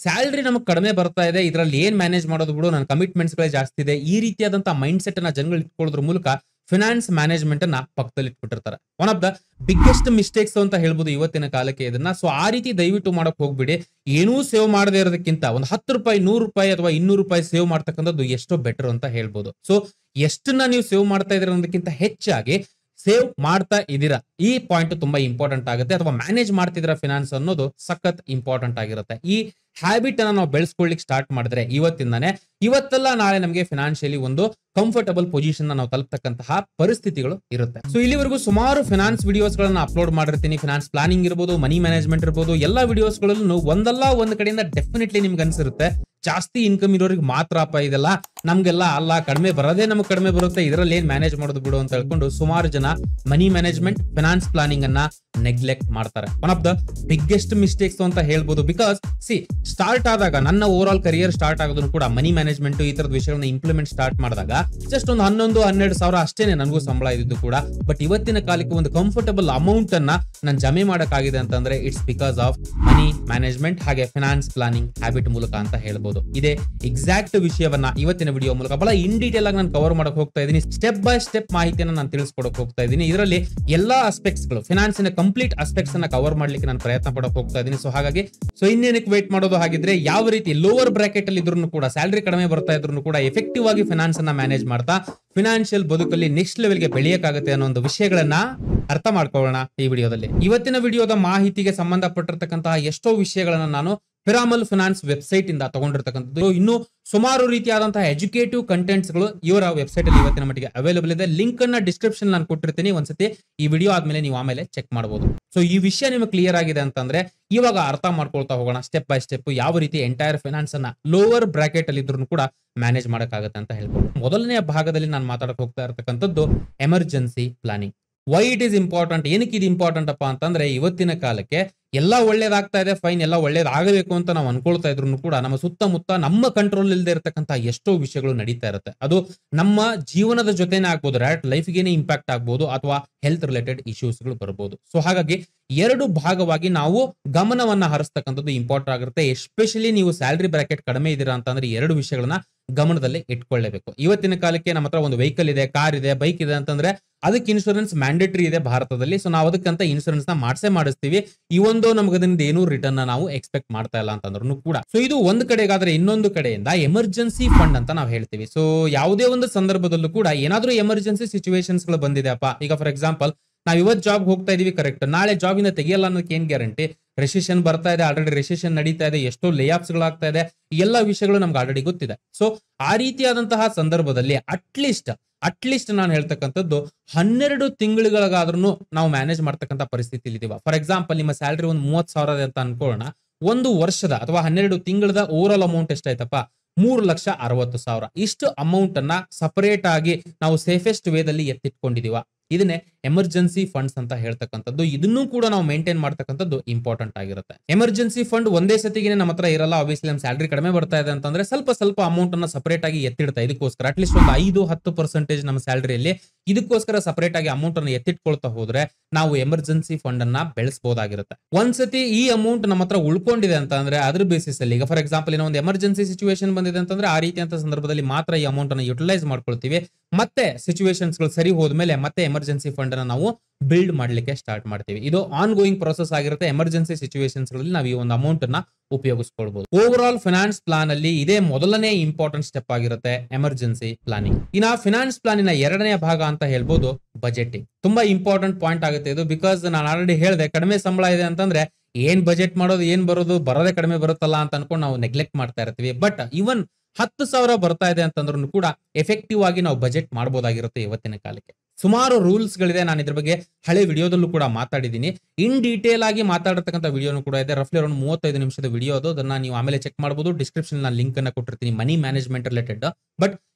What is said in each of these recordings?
salary ನಮಗೆ ಕಡಿಮೆ ಬರ್ತಾ ಇದೆ ಇದರಲ್ಲಿ ಏನ್ ಮ್ಯಾನೇಜ್ ಮಾಡೋದು ಬಿಡು ನನ್ನ ಕಮಿಟ್ಮೆಂಟ್ಸ್ ಗಳೇ ಜಾಸ್ತಿ ಇದೆ ಈ ರೀತಿಯಾದಂತ ಮೈಂಡ್ ಸೆಟ್ ಅನ್ನ ಜನಗಳು ಇಟ್ಕೊಳ್ಳೋದ್ರ ಮೂಲಕ ಫಿನಾನ್ಸ್ ಮ್ಯಾನೇಜ್ಮೆಂಟ್ ಅನ್ನ ಪಕ್ಕದಲ್ಲಿ ಇಟ್ಬಿಟ್ಟಿರ್ತಾರೆ one of the biggest mistakes ಅಂತ ಹೇಳ್ಬೋದು ಇವತ್ತಿನ ಕಾಲಕ್ಕೆ ಇದನ್ನ ಸೊ ಆ ರೀತಿ ದಯವಿಟ್ಟು ಮಾಡಕ್ ಹೋಗ್ಬಿಡಿ ಏನೂ ಸೇವ್ ಮಾಡದೇ ಇರೋದಕ್ಕಿಂತ ಒಂದು ಹತ್ತು ರೂಪಾಯಿ ನೂರು ರೂಪಾಯಿ ಅಥವಾ ಇನ್ನೂರು ರೂಪಾಯಿ ಸೇವ್ ಮಾಡ್ತಕ್ಕಂಥದ್ದು ಎಷ್ಟೋ ಬೆಟರ್ ಅಂತ ಹೇಳ್ಬೋದು ಸೊ ಎಷ್ಟನ್ನ ನೀವು ಸೇವ್ ಮಾಡ್ತಾ ಇದೀರ ಅನ್ನೋದಕ್ಕಿಂತ ಹೆಚ್ಚಾಗಿ ಸೇವ್ ಮಾಡ್ತಾ ಇದ್ದೀರಾ ಈ ಪಾಯಿಂಟ್ ತುಂಬಾ ಇಂಪಾರ್ಟೆಂಟ್ ಆಗುತ್ತೆ ಅಥವಾ ಮ್ಯಾನೇಜ್ ಮಾಡ್ತಿದ್ದೀರಾ ಫಿನಾನ್ಸ್ ಅನ್ನೋದು ಸಖತ್ ಇಂಪಾರ್ಟೆಂಟ್ ಆಗಿರುತ್ತೆ ಈ ಹ್ಯಾಬಿಟ್ ಅನ್ನ ನಾವು ಬೆಳೆಸ್ಕೊಳ್ಳಿಕ್ ಸ್ಟಾರ್ಟ್ ಮಾಡಿದ್ರೆ ಇವತ್ತಿಂದಾನೆ ಇವತ್ತೆಲ್ಲ ನಾಳೆ ನಮಗೆ ಫಿನಾನ್ಷಿಯಲಿ ಒಂದು ಕಂಫರ್ಟಬಲ್ ಪೊಸಿಷನ್ ನಾವು ತಲುಪತಕ್ಕಂತಹ ಪರಿಸ್ಥಿತಿಗಳು ಇರುತ್ತೆ ಸೊ ಇಲ್ಲಿವರೆಗೂ ಸುಮಾರು ಫಿನಾನ್ಸ್ ವಿಡಿಯೋಸ್ ಗಳನ್ನ ಅಪ್ಲೋಡ್ ಮಾಡಿರ್ತೀನಿ ಫಿನಾನ್ಸ್ ಪ್ಲಾನಿಂಗ್ ಇರ್ಬೋದು ಮನಿ ಮ್ಯಾನೇಜ್ಮೆಂಟ್ ಇರ್ಬೋದು ಎಲ್ಲಾ ವಿಡಿಯೋಸ್ ಗಳಲ್ಲೂ ಒಂದಲ್ಲ ಒಂದ್ ಕಡೆಯಿಂದ ಡೆಫಿನೆಟ್ಲಿ ನಿಮ್ಗೆ ಅನ್ಸಿರುತ್ತೆ ಜಾಸ್ತಿ ಇನ್ಕಮ್ ಇರೋರಿಗೆ ಮಾತ್ರ ಅಪ್ಪ ಇದೆಲ್ಲ ನಮ್ಗೆಲ್ಲ ಅಲ್ಲ ಕಡಿಮೆ ಬರೋದೇ ನಮ್ಗೆ ಕಡಿಮೆ ಬರುತ್ತೆ ಇದರಲ್ಲಿ ಏನ್ ಮ್ಯಾನೇಜ್ ಮಾಡೋದು ಬಿಡು ಅಂತ ಹೇಳ್ಕೊಂಡು ಸುಮಾರು ಜನ ಮನಿ ಮ್ಯಾನೇಜ್ಮೆಂಟ್ ಫಿನಾನ್ಸ್ ಪ್ಲಾನಿಂಗ್ ಅನ್ನ ನೆಗ್ಲೆಕ್ಟ್ ಮಾಡ್ತಾರೆ one of the biggest mistakes ಅಂತ ಹೇಳ್ಬೋದು ಬಿಕಾಸ್ ಸಿ ಸ್ಟಾರ್ಟ್ ಆದಾಗ ನನ್ನ ಓವರ್ ಆಲ್ ಕರಿಯರ್ ಸ್ಟಾರ್ಟ್ ಆಗೋದನ್ನು ಕೂಡ ಮನಿ ಮ್ಯಾನೇಜ್ಮೆಂಟ್ ಈ ತರದ ವಿಷಯಗಳನ್ನ ಇಂಪ್ಲಿಮೆಂಟ್ ಸ್ಟಾರ್ಟ್ ಮಾಡಿದಾಗ ಜಸ್ಟ್ ಒಂದು ಹನ್ನೊಂದು ಹನ್ನೆರಡು ಸಾವಿರ ಅಷ್ಟೇನೆ ನನಗೂ ಸಂಬಳ ಇದ್ದು ಕೂಡ ಬಟ್ ಇವತ್ತಿನ ಕಾಲಕ್ಕೆ ಒಂದು ಕಂಫರ್ಟಬಲ್ ಅಮೌಂಟ್ ಅನ್ನ ನಾನು ಜಮೆ ಮಾಡಕ್ಕಾಗಿದೆ ಅಂತಂದ್ರೆ it's because of money management ಹಾಗೆ ಫಿನಾನ್ಸ್ ಪ್ಲಾನಿಂಗ್ ಹ್ಯಾಬಿಟ್ ಮೂಲಕ ಅಂತ ಹೇಳ್ಬೋದು ಇದೇ ಎಕ್ಸಾಕ್ಟ್ ವಿಷಯವನ್ನ ಇವತ್ತಿನ ವಿಡಿಯೋ ಮೂಲಕ ಬಹಳ ಇನ್ ಡೀಟೇಲ್ ಆಗಿ ನಾನು ಕವರ್ ಮಾಡಕ್ ಹೋಗ್ತಾ ಇದ್ದೀನಿ ಸ್ಟೆಪ್ ಬೈ ಸ್ಟೆಪ್ ಮಾಹಿತಿಯನ್ನು ನಾನು ತಿಳಿಸ್ಕೊಡಕ್ ಹೋಗ್ತಾ ಇದ್ದೀನಿ ಇದರಲ್ಲಿ ಎಲ್ಲಾ aspects ಗಳು ಫಿನಾನ್ಸಿನ ಕಂಪ್ಲೀಟ್ ಆಸ್ಪೆಕ್ಟ್ಸ್ ಅನ್ನ ಕವರ್ ಮಾಡ್ಲಿಕ್ಕೆ ನಾನು ಪ್ರಯತ್ನ ಪಡಕ್ ಹೋಗ್ತಾ ಇದ್ದೀನಿ ಸೊ ಹಾಗಾಗಿ ಸೊ ಇನ್ನೇನಕ್ಕೆ ವೇಟ್ ಮಾಡೋದು ಹಾಗಿದ್ರೆ ಯಾವ ರೀತಿ ಲೋವರ್ ಬ್ರಾಕೆಟ್ ಅಲ್ಲಿ ಇದ್ರು ಕೂಡ ಸ್ಯಾಲರಿ ಕಡಿಮೆ ಬರ್ತಾ ಇದ್ರು ಕೂಡ ಎಫೆಕ್ಟಿವ್ ಆಗಿ ಫಿನಾನ್ಸ್ ಅನ್ನ ಮ್ಯಾನೇಜ್ ಮಾಡ್ತಾ ಫಿನಾನ್ಷಿಯಲ್ ಬದುಕಲ್ಲಿ ನೆಕ್ಸ್ಟ್ ಲೆವೆಲ್ಗೆ ಬೆಳೆಯಕ್ಕಾಗುತ್ತೆ ಅನ್ನೋ ಒಂದು ವಿಷಯಗಳನ್ನ ಅರ್ಥ ಮಾಡ್ಕೊಳ್ಳೋಣ ಈ ವಿಡಿಯೋದಲ್ಲಿ ಇವತ್ತಿನ ವಿಡಿಯೋದ ಮಾಹಿತಿಗೆ ಸಂಬಂಧಪಟ್ಟಿರ್ತಕ್ಕಂತಹ ಎಷ್ಟೋ ವಿಷಯಗಳನ್ನ ನಾನು ಪಿರಾಮಲ್ ಫಿನಾನ್ಸ್ ವೆಬ್ಸೈಟ್ ಇಂದ ತಗೊಂಡಿರ್ತಕ್ಕಂಥದ್ದು ಇನ್ನು ಸುಮಾರು ರೀತಿಯಾದಂತಹ ಎಜುಕೇಟಿವ್ ಕಂಟೆಂಟ್ಸ್ ಗಳು ಇವರ ವೆಬ್ಸೈಟ್ ಅಲ್ಲಿ ಇವತ್ತಿನ ಮಟ್ಟಿಗೆ ಅವೈಲೇಬಲ್ ಇದೆ ಲಿಂಕ್ ಅನ್ನ ಡಿಸ್ಕ್ರಿಪ್ಷನ್ ನಾನು ಕೊಟ್ಟಿರ್ತೀನಿ ಒಂದ್ಸತಿ ಈ ವಿಡಿಯೋ ಆದ್ಮೇಲೆ ನೀವು ಆಮೇಲೆ ಚೆಕ್ ಮಾಡಬಹುದು ಸೊ ಈ ವಿಷಯ ನಿಮಗೆ ಕ್ಲಿಯರ್ ಆಗಿದೆ ಅಂತಂದ್ರೆ ಇವಾಗ ಅರ್ಥ ಮಾಡ್ಕೊಳ್ತಾ ಹೋಗೋಣ ಸ್ಟೆಪ್ ಬೈ ಸ್ಟೆಪ್ ಯಾವ ರೀತಿ ಎಂಟೈರ್ ಫಿನಾನ್ಸ್ ಅನ್ನ ಲೋವರ್ ಬ್ರಾಕೆಟ್ ಅಲ್ಲಿ ಇದ್ರು ಕೂಡ ಮ್ಯಾನೇಜ್ ಮಾಡಕ್ಕಾಗತ್ತೆ ಅಂತ ಹೇಳ್ಬೋದು ಮೊದಲನೆಯ ಭಾಗದಲ್ಲಿ ನಾನು ಮಾತಾಡಕ್ ಹೋಗ್ತಾ ಇರತಕ್ಕಂಥದ್ದು emergency planning why it is important ಏನಕ್ಕೆ ಇದು ಇಂಪಾರ್ಟೆಂಟ್ ಅಪ್ಪ ಅಂತಂದ್ರೆ ಇವತ್ತಿನ ಕಾಲಕ್ಕೆ ಎಲ್ಲ ಒಳ್ಳೇದಾಗ್ತಾ ಇದೆ ಫೈನ್ ಎಲ್ಲ ಒಳ್ಳೇದಾಗಬೇಕು ಅಂತ ನಾವು ಅನ್ಕೊಳ್ತಾ ಇದ್ರು ಕೂಡ ನಮ್ಮ ಸುತ್ತಮುತ್ತ ನಮ್ಮ ಕಂಟ್ರೋಲ್ ಇಲ್ಲದೆ ಇರತಕ್ಕಂತ ಎಷ್ಟೋ ವಿಷಯಗಳು ನಡೀತಾ ಇರುತ್ತೆ ಅದು ನಮ್ಮ ಜೀವನದ ಜೊತೆನೇ ಆಗ್ಬೋದು ರೈಟ್ ಲೈಫ್ಗೆನೆ ಇಂಪ್ಯಾಕ್ಟ್ ಆಗ್ಬೋದು ಅಥವಾ ಹೆಲ್ತ್ ರಿಲೇಟೆಡ್ ಇಶ್ಯೂಸ್ಗಳು ಬರ್ಬೋದು ಸೊ ಹಾಗಾಗಿ ಎರಡು ಭಾಗವಾಗಿ ನಾವು ಗಮನವನ್ನ ಹರಿಸ್ತಕ್ಕಂಥದ್ದು ಇಂಪಾರ್ಟೆಂಟ್ ಆಗಿರುತ್ತೆ ಎಸ್ಪೆಷಲಿ ನೀವು ಸ್ಯಾಲರಿ ಬ್ರಾಕೆಟ್ ಕಡಿಮೆ ಇದ್ದೀರಾ ಅಂತಂದ್ರೆ ಈ ಎರಡು ವಿಷಯಗಳನ್ನ ಗಮನದಲ್ಲಿ ಇಟ್ಕೊಳ್ಳೇಬೇಕು ಇವತ್ತಿನ ಕಾಲಕ್ಕೆ ನಮ್ಮ ಹತ್ರ ಒಂದು ವೆಹಿಕಲ್ ಇದೆ ಕಾರ್ ಇದೆ ಬೈಕ್ ಇದೆ ಅಂತಂದ್ರೆ ಅದಕ್ಕೆ ಇನ್ಶೂರೆನ್ಸ್ ಮ್ಯಾಂಡೇಟರಿ ಇದೆ ಭಾರತದಲ್ಲಿ ಸೊ ನಾವು ಅದಕ್ಕಂತ ಇನ್ಶೂರೆನ್ಸ್ ನ ಮಾಡ್ಸೇ ಮಾಡಿಸ್ತೀವಿ ಈ ಒಂದು ನಮ್ಗೆ ಅದರಿಂದ ಏನೂ ರಿಟರ್ನ್ ನಾವು ಎಕ್ಸ್ಪೆಕ್ಟ್ ಮಾಡ್ತಾ ಇಲ್ಲ ಅಂತಂದ್ರೂ ಕೂಡ ಸೊ ಇದು ಒಂದು ಕಡೆಗಾದ್ರೆ ಇನ್ನೊಂದು ಕಡೆಯಿಂದ ಎಮರ್ಜೆನ್ಸಿ ಫಂಡ್ ಅಂತ ನಾವು ಹೇಳ್ತೀವಿ ಸೊ ಯಾವುದೇ ಒಂದು ಸಂದರ್ಭದಲ್ಲೂ ಕೂಡ ಏನಾದ್ರೂ ಎಮರ್ಜೆನ್ಸಿ ಸಿಚುವೇಶನ್ಸ್ ಗಳು ಬಂದಿದೆ ಅಪ್ಪ ಈಗ ಫಾರ್ ಎಕ್ಸಾಂಪಲ್ ನಾವ್ ಇವತ್ತು ಜಾಬ್ ಹೋಗ್ತಾ ಇದೀವಿ ಕರೆಕ್ಟ್ ನಾಳೆ ಜಾಬ್ ಇಂದ ತೆಗಿಯಲ್ಲ ಅನ್ನೋದಕ್ಕೆ ಏನ್ ಗ್ಯಾರಂಟಿ ರೆಸಿಷನ್ ಬರ್ತಾ ಇದೆ ಆಲ್ರೆಡಿ ರೆಸಿಷನ್ ನಡೀತಾ ಇದೆ ಎಷ್ಟೋ ಲೇಆಫ್ಸ್ ಗಳಾಗ್ತಾ ಇದೆ ಈ ಎಲ್ಲ ವಿಷಯಗಳು ನಮ್ಗೆ ಆಲ್ರೆಡಿ ಗೊತ್ತಿದೆ ಸೊ ಆ ರೀತಿಯಾದಂತಹ ಸಂದರ್ಭದಲ್ಲಿ ಅಟ್ಲೀಸ್ಟ್ ಅಟ್ಲೀಸ್ಟ್ ನಾನು ಹೇಳ್ತಕ್ಕಂಥದ್ದು ಹನ್ನೆರಡು ತಿಂಗಳುಗಳಿಗಾದ್ರೂ ನಾವು ಮ್ಯಾನೇಜ್ ಮಾಡ್ತಕ್ಕಂಥ ಪರಿಸ್ಥಿತಿ ಇದೀವ ಫಾರ್ ಎಕ್ಸಾಂಪಲ್ ನಿಮ್ಮ ಸ್ಯಾಲರಿ ಒಂದು ಮೂವತ್ ಸಾವಿರ ಇದೆ ಅಂತ ಅನ್ಕೊಳ್ಳೋಣ ಒಂದು ವರ್ಷದ ಅಥವಾ ಹನ್ನೆರಡು ತಿಂಗಳದ ಓವರ್ ಆಲ್ ಅಮೌಂಟ್ ಎಷ್ಟಾಯ್ತಪ್ಪ ಮೂರು ಲಕ್ಷ ಅರವತ್ತು ಸಾವಿರ ಇಷ್ಟು ಅಮೌಂಟ್ ಅನ್ನ ಸಪರೇಟ್ ಆಗಿ ನಾವು ಸೇಫೆಸ್ಟ್ ವೇದಲ್ಲಿ ಎತ್ತಿಟ್ಕೊಂಡಿದೀವ ಇದನ್ನೇ ಎಮರ್ಜೆನ್ಸಿ ಫಂಡ್ಸ್ ಅಂತ ಹೇಳ್ತಕ್ಕಂಥದ್ದು ಇದನ್ನೂ ಕೂಡ ನಾವು ಮೇಂಟೈನ್ ಮಾಡ್ತಕ್ಕಂಥದ್ದು ಇಂಪಾರ್ಟೆಂಟ್ ಆಗಿರುತ್ತೆ ಎಮರ್ಜೆನ್ಸಿ ಫಂಡ್ ಒಂದೇ ಸತಿಗೆ ನಮ್ಮ ಹತ್ರ ಇರಲ್ಲ ಆಬ್ವಿಯಸ್ಲಿ ನಮ್ಮ ಸ್ಯಾಲರಿ ಕಡಿಮೆ ಬರ್ತಾ ಇದೆ ಅಂತಂದ್ರೆ ಸ್ವಲ್ಪ ಸ್ವಲ್ಪ ಅಮೌಂಟ್ ಅನ್ನ ಸಪರೇಟ್ ಆಗಿ ಎತ್ತಿಡ್ತಾ ಇದಕ್ಕೋಸ್ಕರ ಅಟ್ಲೀಸ್ಟ್ ಒಂದು ಐದು ಹತ್ತು ಪರ್ಸೆಂಟೇಜ್ ನಮ್ಮ ಸ್ಯಾಲರಿಯಲ್ಲಿ ಇದಕ್ಕೋಸ್ಕರ ಸಪರೇಟ್ ಆಗಿ ಅಮೌಂಟ್ ಅನ್ನು ಎತ್ತಿಟ್ಕೊಳ್ತಾ ಹೋದ್ರೆ ನಾವು ಎಮರ್ಜೆನ್ಸಿ ಫಂಡ್ ಅನ್ನ ಬೆಳೆಸಬಹುದಾಗಿರುತ್ತೆ ಒಂದ್ಸತಿ ಈ ಅಮೌಂಟ್ ನಮ್ಮ ಹತ್ರ ಉಳ್ಕೊಂಡಿದೆ ಅಂತ ಅಂದ್ರೆ ಅದ್ರ ಬೇಸಿಸ್ ಅಲ್ಲಿ ಈಗ ಫಾರ್ ಎಕ್ಸಾಂಪಲ್ ಏನೋ ಒಂದು ಎಮರ್ಜೆನ್ಸಿ ಸಿಚುವೇಶನ್ ಬಂದಿದೆ ಅಂತಂದ್ರೆ ಆ ರೀತಿಯಂತ ಸಂದರ್ಭದಲ್ಲಿ ಮಾತ್ರ ಈ ಅಮೌಂಟ್ ಅನ್ನು ಯುಟಿಲೈಸ್ ಮಾಡ್ಕೊಳ್ತೀವಿ ಮತ್ತೆ ಸಿಚುವೇಶನ್ಸ್ ಗಳು ಸರಿ ಹೋದ್ಮೇಲೆ ಮತ್ತೆ ಎಮರ್ಜೆನ್ಸಿ ಫಂಡ್ ಅನ್ನ ನಾವು ಬಿಲ್ಡ್ ಮಾಡ್ಲಿಕ್ಕೆ ಸ್ಟಾರ್ಟ್ ಮಾಡ್ತೀವಿ ಇದು ಆನ್ ಗೋಯಿಂಗ್ ಪ್ರೊಸೆಸ್ ಆಗಿರುತ್ತೆ ಎಮರ್ಜೆನ್ಸಿ ಸಿಚುವೇಶನ್ಸ್ ಗಳಲ್ಲಿ ನಾವು ಈ ಒಂದು ಅಮೌಂಟ್ ಅನ್ನ ಉಪಯೋಗಿಸ್ಕೊಳ್ಬಹುದು ಓವರ್ ಆಲ್ ಫಿನಾನ್ಸ್ ಪ್ಲಾನ್ ಅಲ್ಲಿ ಇದೇ ಮೊದಲನೇ ಇಂಪಾರ್ಟೆಂಟ್ ಸ್ಟೆಪ್ ಆಗಿರುತ್ತೆ ಎಮರ್ಜೆನ್ಸಿ ಪ್ಲಾನಿಂಗ್ ಇನ್ನ ಫಿನಾನ್ಸ್ ಪ್ಲಾನಿನ ಎರಡನೇ ಭಾಗ ಅಂತ ಹೇಳ್ಬೋದು ಬಜೆಟಿಂಗ್ ತುಂಬಾ ಇಂಪಾರ್ಟೆಂಟ್ ಪಾಯಿಂಟ್ ಆಗುತ್ತೆ ಇದು ಬಿಕಾಸ್ ನಾನು ಆಲ್ರೆಡಿ ಹೇಳಿದೆ ಕಡಿಮೆ ಸಂಬಳ ಇದೆ ಅಂತಂದ್ರೆ ಏನ್ ಬಜೆಟ್ ಮಾಡೋದು ಏನ್ ಬರೋದು ಬರೋದೇ ಕಡಿಮೆ ಬರುತ್ತಲ್ಲ ಅಂತ ಅನ್ಕೊಂಡು ನಾವು ನೆಗ್ಲೆಕ್ಟ್ ಮಾಡ್ತಾ ಇರ್ತೀವಿ ಬಟ್ ಇವನ್ ಹತ್ತು ಸಾವಿರ ಬರ್ತಾ ಇದೆ ಅಂತಂದ್ರೂ ಕೂಡ ಎಫೆಕ್ಟಿವ್ ಆಗಿ ನಾವು ಬಜೆಟ್ ಮಾಡಬಹುದಾಗಿರುತ್ತೆ ಇವತ್ತಿನ ಕಾಲಕ್ಕೆ ಸುಮಾರು ರೂಲ್ಸ್ ಗಳಿದೆ ನಾನು ಇದ್ರ ಬಗ್ಗೆ ಹಳೆ ವಿಡಿಯೋದಲ್ಲೂ ಕೂಡ ಮಾತಾಡಿದ್ದೀನಿ ಇನ್ ಡೀಟೇಲ್ ಆಗಿ ಮಾತಾಡತಕ್ಕಂಥ ವಿಡಿಯೋನು ಕೂಡ ಇದೆ ರಫ್ಲಿ ಅರೌಂಡ್ ಮೂವತ್ತೈದು ನಿಮಿಷದ ವಿಡಿಯೋ ಅದು ಅದನ್ನ ನೀವು ಆಮೇಲೆ ಚೆಕ್ ಮಾಡಬಹುದು ಡಿಸ್ಕ್ರಿಪ್ಷನ್ ನಾನು ಲಿಂಕ್ ಅನ್ನ ಕೊಟ್ಟಿರ್ತೀನಿ ಮನಿ ಮ್ಯಾನೇಜ್ಮೆಂಟ್ ರಿಲೇಟೆಡ್ ಬಟ್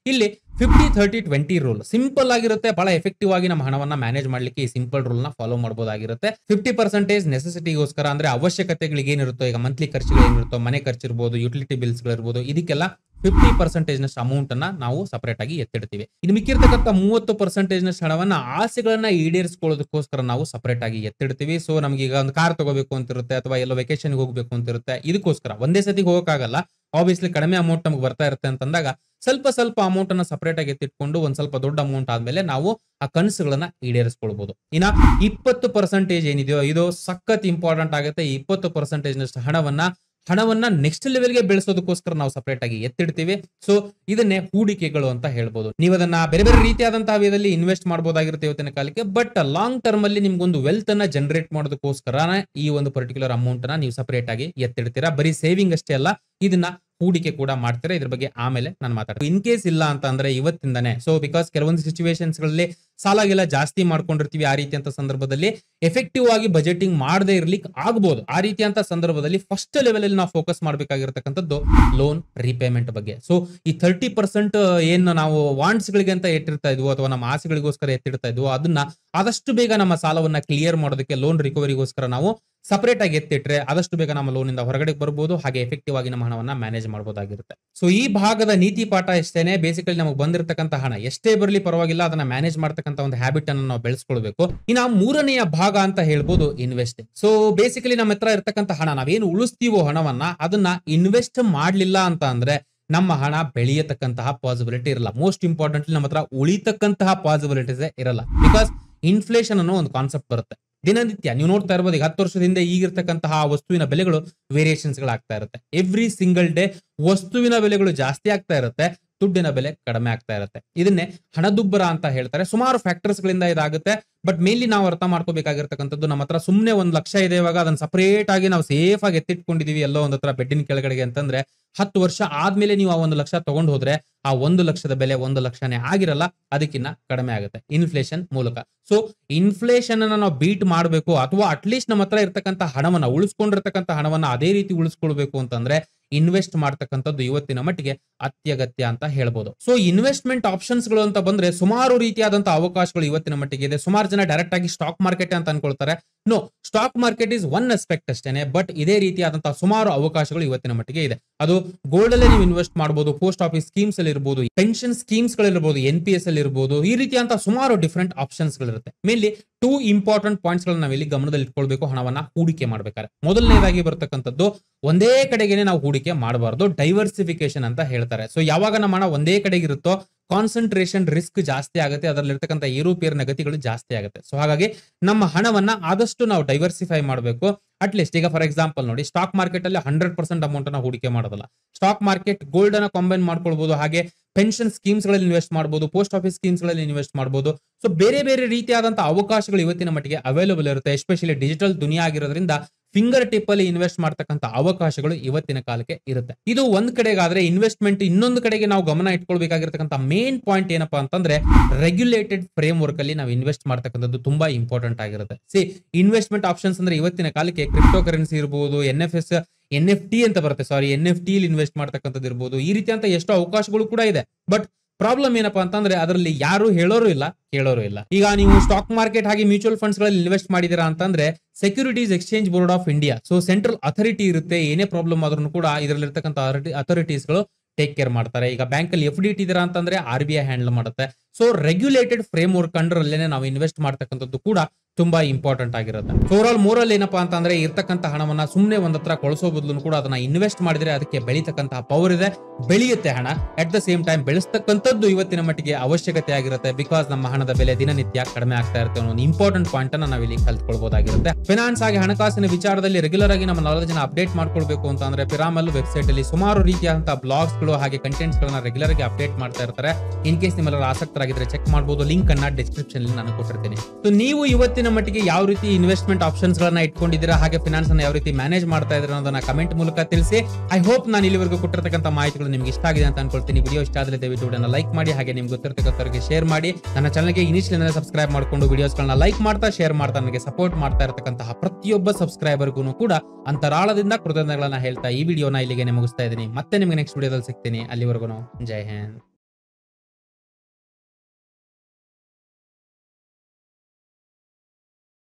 ಇಲ್ಲಿ fifty thirty twenty rule simple ಆಗಿರುತ್ತೆ ಬಹಳ ಎಫೆಕ್ಟಿವ್ ಆಗಿ ನಮ್ಮ ಹಣವನ್ನ ಮ್ಯಾನೇಜ್ ಮಾಡ್ಲಿಕ್ಕೆ ಈ ಸಿಂಪಲ್ ರೂಲ್ ನ ಫಾಲೋ ಮಾಡಬಹುದಾಗಿರುತ್ತೆ ಫಿಫ್ಟಿ ಪರ್ಸೆಂಟೇಜ್ ನೆಸೆಸಿಟಿಗೋಸ್ಕರ ಅಂದ್ರೆ ಅವಶ್ಯಕತೆಗಳಿಗೆ ಏನಿರುತ್ತೋ ಈಗ ಮಂತ್ಲಿ ಖರ್ಚುಗಳು ಏನಿರುತ್ತೋ ಮನೆ ಖರ್ಚಿರ್ಬೋದು ಯುಟಿಲಿಟಿ ಬಿಲ್ಸ್ ಗಳಿರ್ಬೋದು ಇದಕ್ಕೆಲ್ಲ ಫಿಫ್ಟಿ ಪರ್ಸೆಂಟೇಜ್ ನಷ್ಟು ಅಮೌಂಟ್ ಅನ್ನ ನಾವು ಸಪರೇಟ್ ಆಗಿ ಎತ್ತಿಡ್ತೀವಿ ಇನ್ನು ಮಿಕ್ಕಿರ್ತಕ್ಕಂಥ ಮೂವತ್ತು ಪರ್ಸೆಂಟೇಜ್ ನಷ್ಟು ಹಣವನ್ನ ಆಸೆಗಳನ್ನ ಈಡೇರಿಸಿಕೊಳ್ಳೋದಕ್ಕೋಸ್ಕರ ನಾವು ಸಪರೇಟ್ ಆಗಿ ಎತ್ತಿಡ್ತೀವಿ ಸೊ ನಮ್ಗೆ ಈಗ ಒಂದು ಕಾರ್ ತಗೋಬೇಕು ಅಂತಿರುತ್ತೆ ಅಥವಾ ಎಲ್ಲೋ ವೆಕೇಶನ್ ಹೋಗ್ಬೇಕು ಅಂತಿರುತ್ತೆ ಇದಕ್ಕೋಸ್ಕರ ಒಂದೇ ಸತಿ ಹೋಗಕ್ಕಾಗಲ್ಲ ಆಬ್ವಿಯಸ್ಲಿ ಕಡಿಮೆ ಅಮೌಂಟ್ ನಮ್ಗೆ ಬರ್ತಾ ಇರುತ್ತೆ ಅಂತಂದಾಗ ಸ್ವಲ್ಪ ಸ್ವಲ್ಪ ಅಮೌಂಟ್ ಅನ್ನ ಸಪರೇಟ್ ಆಗಿ ಎತ್ತಿಟ್ಕೊಂಡು ಒಂದ್ ಸ್ವಲ್ಪ ದೊಡ್ಡ ಅಮೌಂಟ್ ಆದ್ಮೇಲೆ ನಾವು ಆ ಕನಸುಗಳನ್ನ ಈಡೇರಿಸ್ಕೊಳ್ಬಹುದು ಇನ್ನ ಇಪ್ಪತ್ತು ಪರ್ಸೆಂಟೇಜ್ ಏನಿದೆಯೋ ಇದು ಸಖತ್ ಇಂಪಾರ್ಟೆಂಟ್ ಆಗುತ್ತೆ ಈ ಇಪ್ಪತ್ತು ಪರ್ಸೆಂಟೇಜ್ ನಷ್ಟು ಹಣವನ್ನ ಹಣವನ್ನ ನೆಕ್ಸ್ಟ್ ಲೆವೆಲ್ಗೆ ಬೆಳೆಸೋದಕ್ಕೋಸ್ಕರ ನಾವು ಸಪರೇಟ್ ಆಗಿ ಎತ್ತಿಡ್ತೀವಿ ಸೊ ಇದನ್ನೇ ಹೂಡಿಕೆಗಳು ಅಂತ ಹೇಳ್ಬೋದು ನೀವು ಅದನ್ನ ಬೇರೆ ಬೇರೆ ರೀತಿಯಾದಂತಹ ವಿಧದಲ್ಲಿ ಇನ್ವೆಸ್ಟ್ ಮಾಡಬಹುದಾಗಿರುತ್ತೆ ಇವತ್ತಿನ ಕಾಲಕ್ಕೆ ಬಟ್ ಲಾಂಗ್ ಟರ್ಮ್ ಅಲ್ಲಿ ನಿಮ್ಗೊಂದು ವೆಲ್ತ್ ಅನ್ನ ಜನರೇಟ್ ಮಾಡೋದಕ್ಕೋಸ್ಕರ ಈ ಒಂದು ಪರ್ಟಿಕ್ಯುಲರ್ ಅಮೌಂಟ್ ಅನ್ನ ನೀವು ಸಪರೇಟ್ ಆಗಿ ಎತ್ತಿಡ್ತೀರಾ ಬರೀ ಸೇವಿಂಗ್ ಅಷ್ಟೇ ಅಲ್ಲ ಇದನ್ನ ಹೂಡಿಕೆ ಕೂಡ ಮಾಡ್ತೀರಾ ಇದ್ರ ಬಗ್ಗೆ ಆಮೇಲೆ ನಾನು ಮಾತಾಡ್ತೀನಿ ಇನ್ ಕೇಸ್ ಇಲ್ಲ ಅಂತ ಅಂದ್ರೆ ಇವತ್ತಿಂದಾನೆ ಸೊ ಬಿಕಾಸ್ ಕೆಲವೊಂದು ಸಿಚುವೇಶನ್ಸ್ ಗಳಲ್ಲಿ ಸಾಲಾಗೆಲ್ಲ ಜಾಸ್ತಿ ಮಾಡ್ಕೊಂಡಿರ್ತೀವಿ ಆ ರೀತಿಯಂತ ಸಂದರ್ಭದಲ್ಲಿ ಎಫೆಕ್ಟಿವ್ ಆಗಿ ಬಜೆಟಿಂಗ್ ಮಾಡದೇ ಇರ್ಲಿಕ್ಕೆ ಆಗ್ಬೋದು ಆ ರೀತಿಯಂತ ಸಂದರ್ಭದಲ್ಲಿ ಫಸ್ಟ್ ಲೆವೆಲ್ ಅಲ್ಲಿ ನಾವು ಫೋಕಸ್ ಮಾಡಬೇಕಾಗಿರ್ತಕ್ಕಂಥದ್ದು ಲೋನ್ ರಿಪೇಮೆಂಟ್ ಬಗ್ಗೆ ಸೊ ಈ ಥರ್ಟಿ ಪರ್ಸೆಂಟ್ ಏನು ನಾವು ವಾಂಟ್ಸ್ ಗಳಿಗೆ ಅಂತ ಇಟ್ಟಿರ್ತಾ ಇದ್ವು ಅಥವಾ ನಮ್ಮ ಆಸೆಗಳಿಗೋಸ್ಕರ ಎತ್ತಿಡ್ತಾ ಇದ್ವು ಅದನ್ನ ಆದಷ್ಟು ಬೇಗ ನಮ್ಮ ಸಾಲವನ್ನ ಕ್ಲಿಯರ್ ಮಾಡೋದಕ್ಕೆ ಲೋನ್ ರಿಕವರಿಗೋಸ್ಕರ ನಾವು ಸಪರೇಟ್ ಆಗಿ ಎತ್ತಿಟ್ರೆ ಆದಷ್ಟು ಬೇಗ ನಮ್ಮ ಲೋನ್ ಇಂದ ಹೊರಗಡೆ ಬರ್ಬೋದು ಹಾಗೆ ಎಫೆಕ್ಟಿವ್ ಆಗಿ ನಮ್ಮ ಹಣವನ್ನ ಮ್ಯಾನೇಜ್ ಮಾಡಬಹುದಾಗಿರುತ್ತೆ ಸೊ ಈ ಭಾಗದ ನೀತಿ ಪಾಠ ಎಷ್ಟೇನೆ ಬೇಸಿಕಲಿ ನಮಗೆ ಬಂದಿರತಕ್ಕಂತ ಹಣ ಎಷ್ಟೇ ಬರಲಿ ಪರವಾಗಿಲ್ಲ ಅದನ್ನ ಮ್ಯಾನೇಜ್ ಮಾಡ್ತಕ್ಕಂಥ ಒಂದು ಹ್ಯಾಬಿಟ್ ಅನ್ನು ನಾವು ಬೆಳೆಸ್ಕೊಳ್ಬೇಕು ಇನ್ನ ಮೂರನೆಯ ಭಾಗ ಅಂತ ಹೇಳ್ಬೋದು ಇನ್ವೆಸ್ಟಿಂಗ್ ಸೊ ಬೇಸಿಕಲಿ ನಮ್ಮ ಹತ್ರ ಇರ್ತಕ್ಕಂಥ ಹಣ ನಾವೇನು ಉಳಿಸ್ತೀವೋ ಹಣವನ್ನ ಅದನ್ನ ಇನ್ವೆಸ್ಟ್ ಮಾಡ್ಲಿಲ್ಲ ಅಂತ ಅಂದ್ರೆ ನಮ್ಮ ಹಣ ಬೆಳೆಯತಕ್ಕಂತಹ ಪಾಸಿಬಿಲಿಟಿ ಇರಲ್ಲ ಮೋಸ್ಟ್ ಇಂಪಾರ್ಟೆಂಟ್ಲಿ ನಮ್ಮ ಹತ್ರ ಉಳಿತಕ್ಕಂತಹ ಪಾಸಿಬಿಲಿಟೀಸ್ ಇರಲ್ಲ ಬಿಕಾಸ್ ಇನ್ಫ್ಲೇಷನ್ ಅನ್ನೋ ಒಂದು ಕಾನ್ಸೆಪ್ಟ್ ಬರುತ್ತೆ ದಿನನಿತ್ಯ ನೀವು ನೋಡ್ತಾ ಇರ್ಬೋದು ಈಗ ಹತ್ತು ವರ್ಷದಿಂದ ಈಗಿರ್ತಕ್ಕಂತಹ ಆ ವಸ್ತುವಿನ ಬೆಲೆಗಳು ವೇರಿಯೇಷನ್ಸ್ ಗಳಾಗ್ತಾ ಇರುತ್ತೆ ಎವ್ರಿ ಸಿಂಗಲ್ ಡೇ ವಸ್ತುವಿನ ಬೆಲೆಗಳು ಜಾಸ್ತಿ ಆಗ್ತಾ ಇರುತ್ತೆ ದುಡ್ಡಿನ ಬೆಲೆ ಕಡಿಮೆ ಆಗ್ತಾ ಇರುತ್ತೆ ಇದನ್ನೇ ಹಣದುಬ್ಬರ ಅಂತ ಹೇಳ್ತಾರೆ ಸುಮಾರು ಫ್ಯಾಕ್ಟರ್ಸ್ ಗಳಿಂದ ಇದಾಗುತ್ತೆ ಬಟ್ ಮೇನ್ಲಿ ನಾವು ಅರ್ಥ ಮಾಡ್ಕೋಬೇಕಾಗಿರ್ತಕ್ಕಂಥದ್ದು ನಮ್ಮ ಹತ್ರ ಸುಮ್ಮನೆ ಒಂದ್ ಲಕ್ಷ ಇದೆ ಇವಾಗ ಅದನ್ನ ಸಪರೇಟ್ ಆಗಿ ನಾವು ಸೇಫ್ ಆಗಿ ಎತ್ತಿಟ್ಕೊಂಡಿದೀವಿ ಎಲ್ಲೋ ಒಂದ್ ಹತ್ರ ಬೆಡ್ಡಿನ ಕೆಳಗಡೆಗೆ ಅಂತಂದ್ರೆ ಹತ್ತು ವರ್ಷ ಆದ್ಮೇಲೆ ನೀವು ಆ ಒಂದು ಲಕ್ಷ ತಗೊಂಡು ಹೋದ್ರೆ ಆ ಒಂದು ಲಕ್ಷದ ಬೆಲೆ ಒಂದು ಲಕ್ಷನೇ ಆಗಿರಲ್ಲ ಅದಕ್ಕಿಂತ ಕಡಿಮೆ ಆಗುತ್ತೆ ಇನ್ಫ್ಲೇಷನ್ ಮೂಲಕ ಸೊ ಇನ್ಫ್ಲೇಷನ್ ಅನ್ನ ನಾವು ಬೀಟ್ ಮಾಡಬೇಕು ಅಥವಾ ಅಟ್ಲೀಸ್ಟ್ ನಮ್ಮ ಹತ್ರ ಇರ್ತಕ್ಕಂಥ ಹಣವನ್ನ ಉಳಿಸ್ಕೊಂಡಿರ್ತಕ್ಕಂಥ ಹಣವನ್ನ ಅದೇ ರೀತಿ ಉಳಿಸ್ಕೊಳ್ಬೇಕು ಅಂತಂದ್ರೆ ಇನ್ವೆಸ್ಟ್ ಮಾಡ್ತಕ್ಕಂಥದ್ದು ಇವತ್ತಿನ ಮಟ್ಟಿಗೆ ಅತ್ಯಗತ್ಯ ಅಂತ ಹೇಳ್ಬೋದು ಸೊ ಇನ್ವೆಸ್ಟ್ಮೆಂಟ್ ಆಪ್ಷನ್ಸ್ ಗಳು ಅಂತ ಬಂದ್ರೆ ಸುಮಾರು ರೀತಿಯಾದಂತಹ ಅವಕಾಶಗಳು ಇವತ್ತಿನ ಮಟ್ಟಿಗೆ ಇದೆ ಸುಮಾರು ಜನ ಡೈರೆಕ್ಟ್ ಆಗಿ ಸ್ಟಾಕ್ ಮಾರ್ಕೆಟ್ ಅಂತ ಅನ್ಕೊಳ್ತಾರೆ no stock market is one aspect ಅಷ್ಟೇನೆ ಬಟ್ ಇದೇ ರೀತಿಯಾದಂತಹ ಸುಮಾರು ಅವಕಾಶಗಳು ಇವತ್ತಿನ ಮಟ್ಟಿಗೆ ಇದೆ ಅದು ಗೋಲ್ಡ್ ಅಲ್ಲೇ ನೀವು ಇನ್ವೆಸ್ಟ್ ಮಾಡಬಹುದು ಪೋಸ್ಟ್ ಆಫೀಸ್ ಸ್ಕೀಮ್ಸ್ ಅಲ್ಲಿ ಇರಬಹುದು ಪೆನ್ಷನ್ ಸ್ಕೀಮ್ಸ್ ಗಳಿರ್ಬೋದು ಎನ್ ಪಿ ಎಸ್ ಅಲ್ಲಿ ಇರಬಹುದು ಈ ರೀತಿಯಂತಹ ಸುಮಾರು ಡಿಫರೆಂಟ್ ಆಪ್ಷನ್ಸ್ ಗಳಿರುತ್ತೆ ಮೇನ್ಲಿ ಟೂ ಇಂಪಾರ್ಟೆಂಟ್ ಪಾಯಿಂಟ್ಸ್ ಗಳನ್ನ ನಾವಿಲ್ಲಿ ಗಮನದಲ್ಲಿ ಇಟ್ಕೊಳ್ಬೇಕು ಹಣವನ್ನ ಹೂಡಿಕೆ ಮಾಡ್ಬೇಕಾದ್ರೆ ಮೊದಲನೇದಾಗಿ ಬರ್ತಕ್ಕಂಥದ್ದು ಒಂದೇ ಕಡೆಗೇನೆ ನಾವು ಹೂಡಿಕೆ ಮಾಡಬಾರ್ದು ಡೈವರ್ಸಿಫಿಕೇಶನ್ ಅಂತ ಹೇಳ್ತಾರೆ ಸೊ ಯಾವಾಗ ನಮ್ಮ ಹಣ ಒಂದೇ ಕಡೆಗೆ ಇರುತ್ತೋ ಕಾನ್ಸಂಟ್ರೇಷನ್ ರಿಸ್ಕ್ ಜಾಸ್ತಿ ಆಗುತ್ತೆ ಅದರಲ್ಲಿರ್ತಕ್ಕಂಥ ಏರುಪೇರಿನ ಗತಿಗಳು ಜಾಸ್ತಿ ಆಗುತ್ತೆ ಸೊ ಹಾಗಾಗಿ ನಮ್ಮ ಹಣವನ್ನ ಆದಷ್ಟು ನಾವು ಡೈವರ್ಸಿಫೈ ಮಾಡಬೇಕು ಅಟ್ಲೀಸ್ಟ್ ಈಗ ಫಾರ್ ಎಕ್ಸಾಂಪಲ್ ನೋಡಿ ಸ್ಟಾಕ್ ಮಾರ್ಕೆಟ್ ಅಲ್ಲಿ ಹಂಡ್ರೆಡ್ ಪರ್ಸೆಂಟ್ ಅಮೌಂಟ್ ಅನ್ನ ಹೂಡಿಕೆ ಮಾಡೋದಲ್ಲ ಸ್ಟಾಕ್ ಮಾರ್ಕೆಟ್ ಗೋಲ್ಡ್ ಅನ್ನ ಕಂಬೈನ್ ಮಾಡ್ಕೊಳ್ಬಹುದು ಹಾಗೆ ಪೆನ್ಷನ್ ಸ್ಕೀಮ್ಸ್ ಗಳಲ್ಲಿ ಇನ್ವೆಸ್ಟ್ ಮಾಡಬಹುದು ಪೋಸ್ಟ್ ಆಫೀಸ್ ಸ್ಕೀಮ್ಸ್ ಗಳಲ್ಲಿ ಇನ್ವೆಸ್ಟ್ ಮಾಡಬಹುದು ಸೊ ಬೇರೆ ಬೇರೆ ರೀತಿಯಾದಂತಹ ಅವಕಾಶಗಳು ಇವತ್ತಿನ ಮಟ್ಟಿಗೆ ಅವೈಲೇಬಲ್ ಇರುತ್ತೆ ಎಸ್ಪೆಷಲಿ ಡಿಜಿಟಲ್ ದುನಿಯಾ ಆಗಿರೋದ್ರಿಂದ ಫಿಂಗರ್ ಟಿಪ್ ಅಲ್ಲಿ ಇನ್ವೆಸ್ಟ್ ಮಾಡ್ತಕ್ಕಂಥ ಅವಕಾಶಗಳು ಇವತ್ತಿನ ಕಾಲಕ್ಕೆ ಇರುತ್ತೆ ಇದು ಒಂದ್ ಕಡೆಗಾದ್ರೆ ಇನ್ವೆಸ್ಟ್ಮೆಂಟ್ ಇನ್ನೊಂದು ಕಡೆಗೆ ನಾವು ಗಮನ ಇಟ್ಕೊಳ್ಬೇಕಾಗಿರ್ತಕ್ಕಂಥ ಮೇನ್ ಪಾಯಿಂಟ್ ಏನಪ್ಪಾ ಅಂತಂದ್ರೆ ರೆಗ್ಯುಲೇಟೆಡ್ ಫ್ರೇಮ್ ವರ್ಕ್ ಅಲ್ಲಿ ನಾವು ಇನ್ವೆಸ್ಟ್ ಮಾಡ್ತಕ್ಕಂಥದ್ದು ತುಂಬಾ ಇಂಪಾರ್ಟೆಂಟ್ ಆಗಿರುತ್ತೆ ಸಿ ಇನ್ವೆಸ್ಟ್ಮೆಂಟ್ ಆಪ್ಷನ್ಸ್ ಅಂದ್ರೆ ಇವತ್ತಿನ ಕಾಲಕ್ಕೆ ಕ್ರಿಪ್ಟೋ ಕರೆನ್ಸಿ ಇರಬಹುದು N F S N F T ಅಂತ ಬರುತ್ತೆ sorry N F T invest ಮಾಡ್ತಕ್ಕಂಥದ್ದು ಇರ್ಬೋದು ಈ ರೀತಿ ಅಂತ ಎಷ್ಟೋ ಅವಕಾಶಗಳು ಕೂಡ ಇದೆ ಬಟ್ ಪ್ರಾಬ್ಲಮ್ ಏನಪ್ಪಾ ಅಂತಂದ್ರೆ ಅದರಲ್ಲಿ ಯಾರು ಹೇಳೋರು ಇಲ್ಲ ಕೇಳೋರು ಇಲ್ಲ ಈಗ ನೀವು ಸ್ಟಾಕ್ ಮಾರ್ಕೆಟ್ ಹಾಗೆ ಮ್ಯೂಚುವಲ್ ಫಂಡ್ಸ್ ಗಳಲ್ಲಿ ಇನ್ವೆಸ್ಟ್ ಮಾಡಿದೀರಾ ಅಂತಂದ್ರೆ securities exchange board of India so central authority ಇರುತ್ತೆ ಏನೇ ಪ್ರಾಬ್ಲಮ್ ಆದ್ರೂ ಕೂಡ ಇದರಲ್ಲಿರ್ತಕ್ಕಂಥ ಅಥಾರಿಟೀಸ್ ಗಳು ಟೇಕ್ ಕೇರ್ ಮಾಡ್ತಾರೆ ಈಗ ಬ್ಯಾಂಕ್ ಅಲ್ಲಿ ಎಫ್ ಡಿ ಇಟ್ಟಿದ್ದೀರಾ ಅಂತಂದ್ರೆ ಆರ್ ಬಿ ಐ ಹ್ಯಾಂಡಲ್ ಮಾಡುತ್ತೆ so regulated framework under ಅಲ್ಲೇನೆ ನಾವು ಇನ್ವೆಸ್ಟ್ ಮಾಡ್ತಕ್ಕಂಥದ್ದು ಕೂಡ ತುಂಬಾ ಇಂಪಾರ್ಟೆಂಟ್ ಆಗಿರುತ್ತೆ ಓವರ್ ಆಲ್ ಮೂರಲ್ಲಿ ಏನಪ್ಪಾ ಅಂತಂದ್ರೆ ಇರ್ತಕ್ಕಂಥ ಹಣವನ್ನ ಸುಮ್ಮನೆ ಒಂದ್ ಹತ್ರ ಕೊಳಸೋ ಬದಲು ಕೂಡ ಅದನ್ನ ಇನ್ವೆಸ್ಟ್ ಮಾಡಿದ್ರೆ ಅದಕ್ಕೆ ಬೆಳೀತಕ್ಕಂತಹ ಪವರ್ ಇದೆ ಬೆಳೆಯುತ್ತೆ ಹಣ ಅಟ್ ದ ಸೇಮ್ ಟೈಮ್ ಬೆಳೆಸ್ತಕ್ಕಂಥದ್ದು ಇವತ್ತಿನ ಮಟ್ಟಿಗೆ ಅವಶ್ಯಕತೆ ಆಗಿರುತ್ತೆ ಬಿಕಾಸ್ ನಮ್ಮ ಹಣದ ಬೆಲೆ ದಿನನಿತ್ಯ ಕಡಿಮೆ ಆಗ್ತಾ ಇರುತ್ತೆ ಅನ್ನೋ ಒಂದು ಇಂಪಾರ್ಟೆಂಟ್ ಪಾಯಿಂಟ್ ಅನ್ನ ನಾವಿಲ್ಲಿ ಕಲ್ತ್ಕೊಳ್ಬಹುದಾಗಿರುತ್ತೆ ಫಿನಾನ್ಸ್ ಹಾಗೆ ಹಣಕಾಸಿನ ವಿಚಾರದಲ್ಲಿ ರೆಗ್ಯುಲರ್ ಆಗಿ ನಮ್ಮ ನಾಲೆಜ್ ನ ಅಪ್ಡೇಟ್ ಮಾಡ್ಕೊಳ್ಬೇಕು ಅಂತ ಅಂದ್ರೆ ಪಿರಾಮಲ್ ವೆಬ್ಸೈಟ್ ಅಲ್ಲಿ ಸುಮಾರು ರೀತಿಯಾದಂತಹ ಬ್ಲಾಗ್ಸ್ ಗಳು ಹಾಗೆ ಕಂಟೆಂಟ್ಸ್ ಗಳನ್ನ ರೆಗ್ಯುಲರ್ ಆಗಿ ಅಪ್ಡೇಟ್ ಮಾಡ್ತಾ ಇರ್ತಾರೆ ಇನ್ ಕೇಸ್ ನಿಮ್ಮೆಲ್ಲರ ಆಸಕ್ತರಾಗಿದ್ರೆ ಚೆಕ್ ಮಾಡಬಹುದು ಲಿಂಕ್ ಅನ್ನ ಡಿಸ್ಕ್ರಿಪ್ಷನ್ ಅಲ್ಲಿ ನಾನು ಕೊಟ್ಟಿರ್ತೀನಿ ಸೊ ನೀವು ಇವತ್ತಿನ ಮಟ್ಟಿಗೆ ಯಾವ ರೀತಿ ಇನ್ವೆಸ್ಟ್ಮೆಂಟ್ ಆಪ್ಷನ್ಸ್ ಗಳನ್ನ ಇಟ್ಕೊಂಡಿದ್ದೀರಾ ಹಾಗೆ ಫಿನಾನ್ಸ್ ಅನ್ನ ಯಾವ ರೀತಿ ಮ್ಯಾನೇಜ್ ಮಾಡ್ತಾ ಇದ್ದೀರಾ ಅನ್ನೋದನ್ನ ಕಮೆಂಟ್ ಮೂಲಕ ತಿಳಿಸಿ ಐ ಹೋಪ್ ನಾನು ಇಲ್ಲಿವರೆಗೂ ಕೊಟ್ಟಿರ್ತಕ್ಕಂಥ ಮಾಹಿತಿಗಳು ನಿಮ್ಗೆ ಇಷ್ಟ ಆಗಿದೆ ಅಂತ ಅನ್ಕೊಳ್ತೀನಿ ವಿಡಿಯೋ ಇಷ್ಟ ಆದ್ರೆ ದಯವಿಟ್ಟು ವಿಡಿಯೋನ ಲೈಕ್ ಮಾಡಿ ಹಾಗೆ ನಿಮ್ಗೆ ಗೊತ್ತಿರ್ತಕ್ಕಂಥವ್ರಿಗೆ ಶೇರ್ ಮಾಡಿ ನನ್ನ ಚಾನಲ್ಗೆ ಇನಿಷಿಯಲ್ ಸಬ್ಸ್ಕ್ರೈಬ್ ಮಾಡ್ಕೊಂಡು ವಿಡಿಯೋಸ್ಗಳನ್ನ ಲೈಕ್ ಮಾಡ್ತಾ ಶೇರ್ ಮಾಡ್ತಾ ನನಗೆ ಸಪೋರ್ಟ್ ಮಾಡ್ತಾ ಇರತಕ್ಕಂತಹ ಪ್ರತಿಯೊಬ್ಬ ಸಬ್ಸ್ಕ್ರೈಬರ್ಗೂ ಕೂಡ ಅಂತರಾಳದಿಂದ ಕೃತಜ್ಞತೆಗಳನ್ನ ಹೇಳ್ತಾ ಈ ವಿಡಿಯೋನ ಇಲ್ಲಿಗೆ ಮುಗಿಸ್ತಾ ಇದ್ದೀನಿ ಮತ್ತೆ ನಿಮ್ಗೆ ನೆಕ್ಸ್ಟ್ ವಿಡಿಯೋದಲ್ಲಿ ಸಿಗ್ತೀನಿ ಅಲ್ಲಿವರೆಗೂ ಜೈ ಹಿಂದ್